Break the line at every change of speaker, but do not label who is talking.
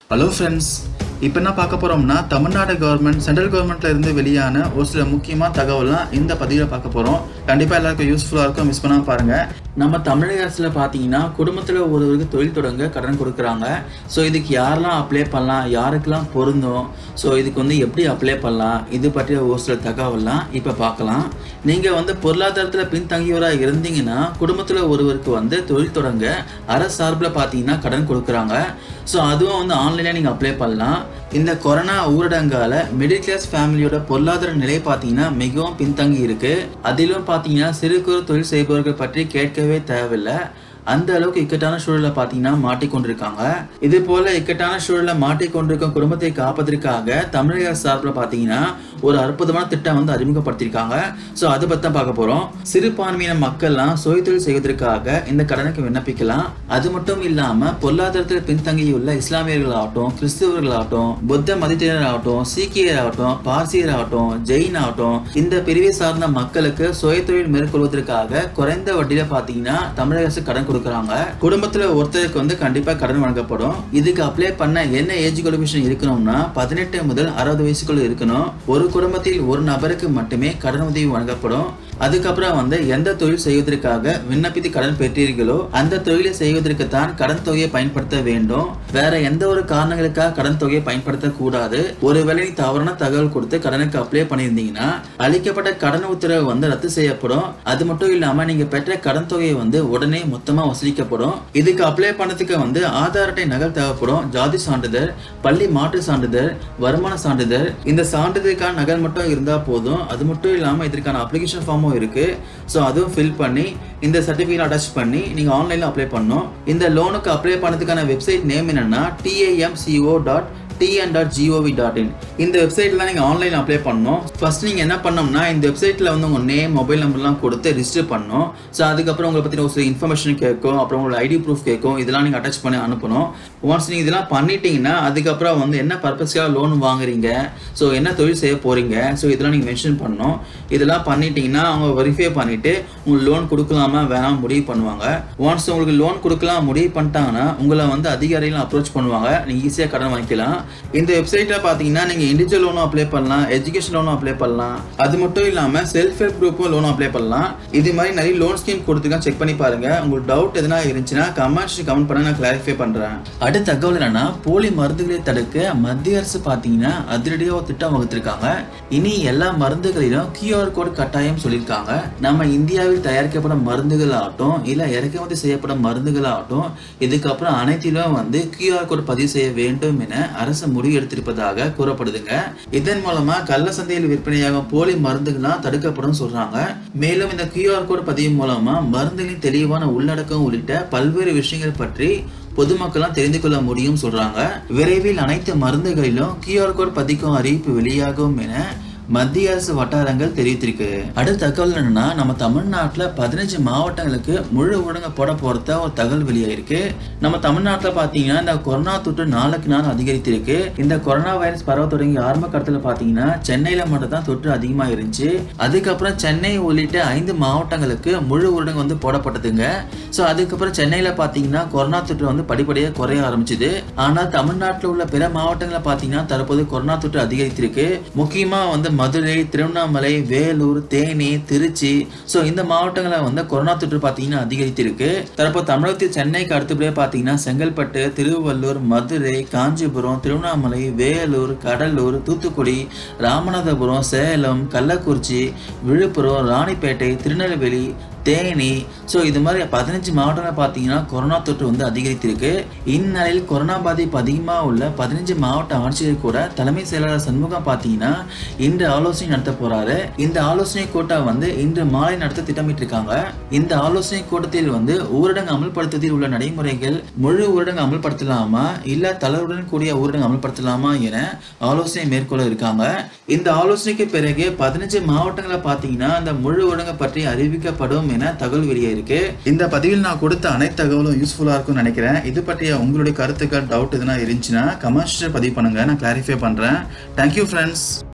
hello friends இப்போ என்ன பார்க்க போகிறோம்னா தமிழ்நாடு கவர்மெண்ட் சென்ட்ரல் கவர்மெண்ட்ல இருந்து வெளியான ஒரு சில முக்கியமான தகவலாம் இந்த பதிவில் பார்க்க போகிறோம் கண்டிப்பாக எல்லாருக்கும் யூஸ்ஃபுல்லாக இருக்கும் மிஸ் பண்ணாமல் பாருங்கள் நம்ம தமிழக அரசில் பார்த்தீங்கன்னா குடும்பத்தில் ஒருவருக்கு தொழில் தொடங்க கடன் கொடுக்குறாங்க ஸோ இதுக்கு யாரெல்லாம் அப்ளை பண்ணலாம் யாருக்கெல்லாம் பொருந்தும் ஸோ இதுக்கு வந்து எப்படி அப்ளை பண்ணலாம் இது பற்றிய ஒரு சில தகவல்லாம் இப்போ பார்க்கலாம் நீங்கள் வந்து பொருளாதாரத்தில் பின்தங்கியவராக இருந்தீங்கன்னா குடும்பத்தில் ஒருவருக்கு வந்து தொழில் தொடங்க அரசு சார்பில் பார்த்தீங்கன்னா கடன் கொடுக்குறாங்க ஸோ அதுவும் வந்து ஆன்லைனில் நீங்கள் அப்ளை பண்ணலாம் இந்த கொரோனா ஊரடங்கால மிடில் கிளாஸ் ஃபேமிலியோட பொருளாதார நிலை பார்த்தீங்கன்னா மிகவும் பின்தங்கி இருக்கு அதிலும் பார்த்தீங்கன்னா சிறு குறு தொழில் செய்பவர்கள் பற்றி கேட்கவே தேவையில்லை அந்த அளவுக்கு இக்கட்டான சூழலை பார்த்தீங்கன்னா மாட்டிக்கொண்டிருக்காங்க இது போல இக்கட்டான சூழலை மாட்டிக்கொண்டிருக்கும் குடும்பத்தை காப்பதற்காக தமிழக அரசு சார்பில் பார்த்தீங்கன்னா ஒரு அற்புதமான திட்டம் வந்து அறிமுகப்படுத்தியிருக்காங்க ஸோ அதை பற்றி தான் பார்க்க போகிறோம் சிறுபான்மையின மக்கள்லாம் சுய தொழில் செய்வதற்காக இந்த கடனுக்கு விண்ணப்பிக்கலாம் அது மட்டும் இல்லாமல் பொருளாதாரத்தில் பின்தங்கியுள்ள இஸ்லாமியர்களாகட்டும் கிறிஸ்தவர்களாகட்டும் புத்த மதத்தினர் ஆகட்டும் சீக்கியர் ஆகட்டும் பார்சியர் ஆகட்டும் ஜெயின் ஆகட்டும் இந்த பிரிவை சார்ந்த மக்களுக்கு சுய தொழில் மேற்கொள்வதற்காக குறைந்த வட்டியில பார்த்தீங்கன்னா தமிழக அரசு கடன் கொடுக்குறாங்க குடும்பத்துல ஒருத்தருக்கு வந்து கண்டிப்பா கடன் வழங்கப்படும் இதுக்கு அப்ளை பண்ண என்ன ஏஜ் குவாலிஃபிகேஷன் இருக்கணும்னா பதினெட்டு முதல் அறுபது வயசுக்குள்ள இருக்கணும் ஒரு குடும்பத்தில் ஒரு நபருக்கு மட்டுமே கடன் உதவி வழங்கப்படும் அதுக்கப்புறம் வந்து எந்த தொழில் செய்வதற்காக விண்ணப்பித்து கடன் பெற்றீர்களோ அந்த தொழிலை செய்வதற்கு தான் கடன் தொகையை பயன்படுத்த வேண்டும் வேற எந்த ஒரு காரணங்களுக்காக கடன் தொகையை பயன்படுத்த கூடாது ஒருவேளை நீ தவறான தகவல் கொடுத்து கடனுக்கு அப்ளை பண்ணியிருந்தீங்கன்னா அளிக்கப்பட்ட கடன் உத்தரவு வந்து ரத்து செய்யப்படும் அது மட்டும் இல்லாம நீங்க பெற்ற கடன் தொகையை வந்து உடனே மொத்தமா வசூலிக்கப்படும் இதுக்கு அப்ளை பண்ணதுக்கு வந்து ஆதார் அட்டை நகல் தேவைப்படும் ஜாதி சான்றிதழ் பள்ளி மாற்று சான்றிதழ் வருமான சான்றிதழ் இந்த சான்றிதழுக்கான நகல் மட்டும் இருந்தா போதும் அது மட்டும் இல்லாம இதற்கான அப்ளிகேஷன் ஃபார்மும் இருக்கு ஸோ அதுவும் ஃபில் பண்ணி இந்த சர்டிஃபிகேட் அட்டாச் பண்ணி நீங்க ஆன்லைன்ல அப்ளை பண்ணணும் இந்த லோனுக்கு அப்ளை பண்ணதுக்கான வெப்சைட் நேம் என்னன்னா TAMCO dot TN dot GOV dot in இந்த வெப்சைட்லாம் நீங்கள் ஆன்லைன் அப்ளை பண்ணணும் ஃபர்ஸ்ட் நீங்கள் என்ன பண்ணோம்னா இந்த வெப்சைட்டில் வந்து உங்கள் நேம் மொபைல் நம்பர்லாம் கொடுத்து ரிஜிஸ்டர் பண்ணணும் ஸோ அதுக்கப்புறம் உங்களை பற்றி ஒரு சில இன்ஃபர்மேஷன் கேட்கும் அப்புறம் உங்களோட ஐடி ப்ரூஃப் கேட்கும் இதெல்லாம் நீங்கள் அட்டாச் பண்ணி அனுப்பணும் ஒன்ஸ் நீங்கள் இதெல்லாம் பண்ணிட்டீங்கன்னா அதுக்கப்புறம் வந்து என்ன பர்பஸ்க்காக லோன் வாங்குறீங்க ஸோ என்ன தொழில் செய்ய போகிறீங்க ஸோ இதெல்லாம் நீங்கள் மென்ஷன் பண்ணணும் இதெல்லாம் பண்ணிட்டீங்கன்னா அவங்க வெரிஃபை பண்ணிவிட்டு உங்களுக்கு லோன் கொடுக்கலாமா வேணாம் முடிவு பண்ணுவாங்க ஒன்ஸ் உங்களுக்கு லோன் கொடுக்கலாம் முடிவு பண்ணிட்டாங்கன்னா உங்களை வந்து அதிகாரிகள் அப்ரோச் பண்ணுவாங்க நீங்கள் ஈஸியாக கடன் வாங்கிக்கலாம் இந்த வெப்சைட்ல பாத்தீங்கன்னா நீங்க இண்டிவிஜுவல் லோனும் அப்ளை பண்ணலாம் எஜுகேஷன் லோனும் அப்ளை பண்ணலாம் அது மட்டும் இல்லாம செல்ஃப் ஹெல்ப் குரூப்பும் லோனும் அப்ளை பண்ணலாம் இது மாதிரி நிறைய லோன் ஸ்கீம் கொடுத்துருக்கேன் செக் பண்ணி பாருங்க உங்களுக்கு டவுட் எதனா இருந்துச்சுன்னா கமெண்ட்ஸ் கமெண்ட் பண்ண நான் கிளாரிஃபை பண்றேன் அடுத்த தகவல் என்னன்னா போலி மருந்துகளை தடுக்க மத்திய அரசு பாத்தீங்கன்னா அதிரடியாக ஒரு திட்டம் வகுத்திருக்காங்க இனி எல்லா மருந்துகளிலும் கியூஆர் கோட் கட்டாயம் சொல்லியிருக்காங்க நம்ம இந்தியாவில் தயாரிக்கப்படும் மருந்துகள் ஆகட்டும் இல்ல இறக்குமதி செய்யப்படும் மருந்துகள் ஆகட்டும் இதுக்கப்புறம் அனைத்திலும் வந்து கியூஆர் கோட் பதிவு செய்ய வேண்டும் என அரசு முடிவு எடுத்திருப்பதாக கூறப்படுதுங்க இதன் மூலமா கள்ள சந்தையில் விற்பனையாகும் போலி மருந்துகள்லாம் தடுக்கப்படும் சொல்றாங்க மேலும் இந்த கியூஆர் கோட் பதிவு மூலமா மருந்துகளின் தெளிவான உள்ளடக்கம் உள்ளிட்ட பல்வேறு விஷயங்கள் பற்றி பொதுமக்கள்லாம் தெரிந்து கொள்ள முடியும் சொல்றாங்க விரைவில் அனைத்து மருந்துகளிலும் கியூஆர் கோட் பதிக்கும் அறிவிப்பு வெளியாகும் என மத்திய அரசு வட்டாரங்கள் தெரிவித்திருக்கு அடுத்த தகவல் என்னன்னா நம்ம தமிழ்நாட்டில் பதினஞ்சு மாவட்டங்களுக்கு முழு ஊடக போட போறத ஒரு தகவல் வெளியாயிருக்கு நம்ம தமிழ்நாட்டில் பார்த்தீங்கன்னா இந்த கொரோனா தொற்று நாளுக்கு நாள் அதிகரித்திருக்கு இந்த கொரோனா வைரஸ் பரவ தொடங்கி ஆரம்ப காலத்தில் பார்த்தீங்கன்னா சென்னையில மட்டும் தான் தொற்று அதிகமாக இருந்துச்சு அதுக்கப்புறம் சென்னை உள்ளிட்ட ஐந்து மாவட்டங்களுக்கு முழு ஊரடங்கு வந்து போடப்பட்டதுங்க ஸோ அதுக்கப்புறம் சென்னையில் பார்த்தீங்கன்னா கொரோனா தொற்று வந்து படிப்படியாக குறைய ஆரம்பிச்சுது ஆனால் தமிழ்நாட்டில் உள்ள பிற மாவட்டங்களில் பார்த்தீங்கன்னா தற்போது கொரோனா தொற்று அதிகரித்திருக்கு முக்கியமாக வந்து மதுரை திருவண்ணாமலை வேலூர் தேனி திருச்சி ஸோ இந்த மாவட்டங்களில் வந்து கொரோனா தொற்று பார்த்தீங்கன்னா அதிகரித்திருக்கு தற்போது தமிழகத்தில் சென்னைக்கு அடுத்தபடியாக பார்த்தீங்கன்னா செங்கல்பட்டு திருவள்ளூர் மதுரை காஞ்சிபுரம் திருவண்ணாமலை வேலூர் கடலூர் தூத்துக்குடி ராமநாதபுரம் சேலம் கள்ளக்குறிச்சி விழுப்புரம் ராணிப்பேட்டை திருநெல்வேலி தேனி ஸோ இது மாதிரி பதினஞ்சு மாவட்டங்கள் பார்த்தீங்கன்னா கொரோனா தொற்று வந்து அதிகரித்திருக்கு இந்நிலையில் கொரோனா பாதிப்பு அதிகமாக உள்ள பதினஞ்சு மாவட்ட ஆட்சியர் கூட தலைமை செயலாளர் சண்முகம் பார்த்தீங்கன்னா இன்று ஆலோசனை நடத்த போறாரு இந்த ஆலோசனை கூட்டம் வந்து இன்று மாலை நடத்த திட்டமிட்டு இருக்காங்க இந்த ஆலோசனை கூட்டத்தில் வந்து ஊரடங்கு அமல்படுத்துவதில் உள்ள நடைமுறைகள் முழு ஊரடங்கு அமல்படுத்தலாமா இல்ல தளர்வுடன் கூடிய ஊரடங்கு அமல்படுத்தலாமா என ஆலோசனை மேற்கொள்ள இருக்காங்க இந்த ஆலோசனைக்கு பிறகு பதினஞ்சு மாவட்டங்களை பார்த்தீங்கன்னா அந்த முழு ஊரடங்கு பற்றி அறிவிக்கப்படும் என தகவல் வெளியாயிருக்கு இந்த பதிவில் நான் கொடுத்த அனைத்து தகவலும் யூஸ்ஃபுல்லா இருக்கும்னு நினைக்கிறேன் இது பற்றிய உங்களுடைய கருத்துக்கள் டவுட் எதுனா இருந்துச்சுன்னா கமெண்ட்ஸ் பதிவு பண்ணுங்க நான் கிளாரிஃபை பண்றேன் தேங்க்யூ ஃப்ரெண்ட்ஸ்